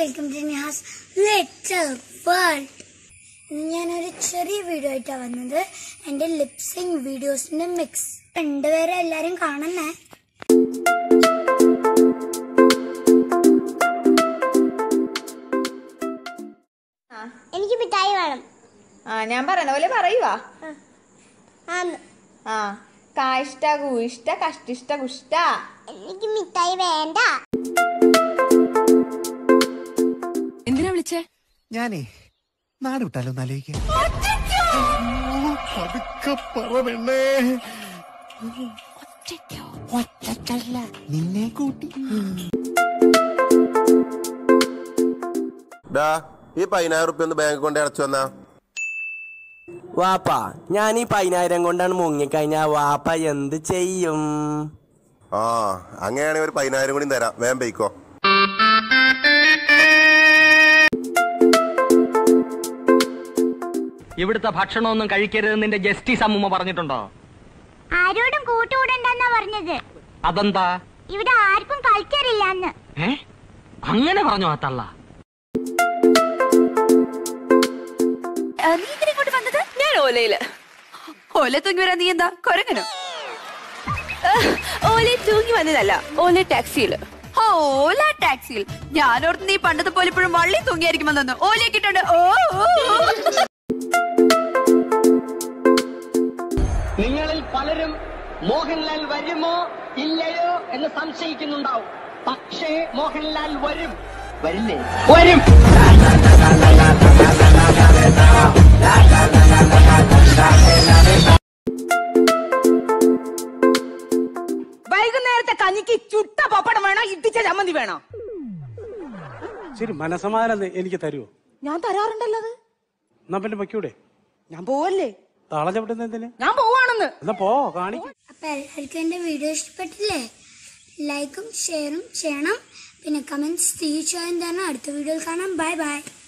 Welcome to Nihas little world ഇന്ന് ഞാനൊരു ചെറിയ വീഡിയോ ആയിട്ടാണ് വന്നത് എൻ്റെ ലിപ്സിങ് വീഡിയോസിന്റെ മിക്സ് രണ്ടുപേരെ എല്ലാരും കാണുന്നേ എനിക്ക് മിഠായി വേണം ആ ഞാൻ പറയുന്ന പോലെ പറയുവാ ആന്ന്. ആ കാഷ്ട കൂഷ്ട കഷ്ടിഷ്ട കുഷ്ട എനിക്ക് മിഠായി വേണ്ട എന്തിനാ വിളിച്ചേ ഞാനേ നാട് വിട്ടാലോ ഒന്ന് ആലോചിക്കാം പതുക്കെ പറ പെണ്ണേ ഒറ്റയ്ക്കല്ല നിന്നെ കൂട്ടി ഡാ ഈ പതിനായിരം റുപ്യ ഒന്ന് ബാങ്ക് കൊണ്ട് അടച്ചു വന്നാ വാപ്പ ഞാൻ ഈ പതിനായിരം കൊണ്ടാണ് മുങ്ങിക്കഴിഞ്ഞാ വാപ്പ എന്ത് ചെയ്യും ആ അങ്ങനെയാണെങ്കിൽ ഒരു പതിനായിരം കൂടി തരാം വേഗം പോയിക്കോ ഇവിടുത്തെ ഭക്ഷണമൊന്നും കഴിക്കരുതെന്ന് നിന്റെ ജസ്റ്റിസ് അമ്മൂമ്മ പറഞ്ഞിട്ടുണ്ടോ ആരോടും കൂട്ടുകൂടണ്ടെന്നാ പറഞ്ഞത് അതെന്താ ഇവിടെ ആർക്കും കൾച്ചർ ഇല്ലാന്ന് ഏ അങ്ങനെ പറഞ്ഞു ആ തള്ള നീ എന്തിനാ ഇങ്ങോട്ട് വന്നത് ഞാൻ ഓലയില് ഓല തൂങ്ങി വരാൻ നീ എന്താ കൊരങ്ങനോ ഓല തൂങ്ങി വന്നതല്ല ഓല ടാക്സിയില് ഓ, ഓല ടാക്സിയിൽ ഞാനോർത്ത് നീ പണ്ടത്തെ പോലെ ഇപ്പോഴും വള്ളി തൂങ്ങിയായിരിക്കും വന്നു ഓലയൊക്കെ ഇട്ടുണ്ട് ഓ ഓ, ഓ. നിങ്ങളിൽ പലരും മോഹൻലാൽ വരുമോ ഇല്ലയോ എന്ന് സംശയിക്കുന്നുണ്ടാവും പക്ഷേ മോഹൻലാൽ വരും വരില്ലേ വരും വൈകുന്നേരത്തെ കഞ്ഞിക്ക് ചുട്ട പപ്പടം വേണോ ഇട്ടിച്ച ചമ്മന്തി വേണോ ശരി മനസമാധാനം എനിക്ക് തരുമോ ഞാൻ തരാറുണ്ടല്ലോ അത് എന്നാ പിന്നെ വയ്ക്കൂടെ ഞാൻ പോവല്ലേ താളം ചവിട്ടുന്ന എന്തിന് ഞാൻ പോവാണെന്ന് എന്നാ പോ കാണിക്കും അപ്പൊ എല്ലാവർക്കും എന്റെ വീഡിയോ ഇഷ്ടപ്പെട്ടില്ലേ ലൈക്കും ഷെയറും ചെയ്യണം പിന്നെ കമന്റ്സ് തീർച്ചയായും തന്നെ അടുത്ത വീഡിയോയിൽ കാണാം ബൈ ബൈ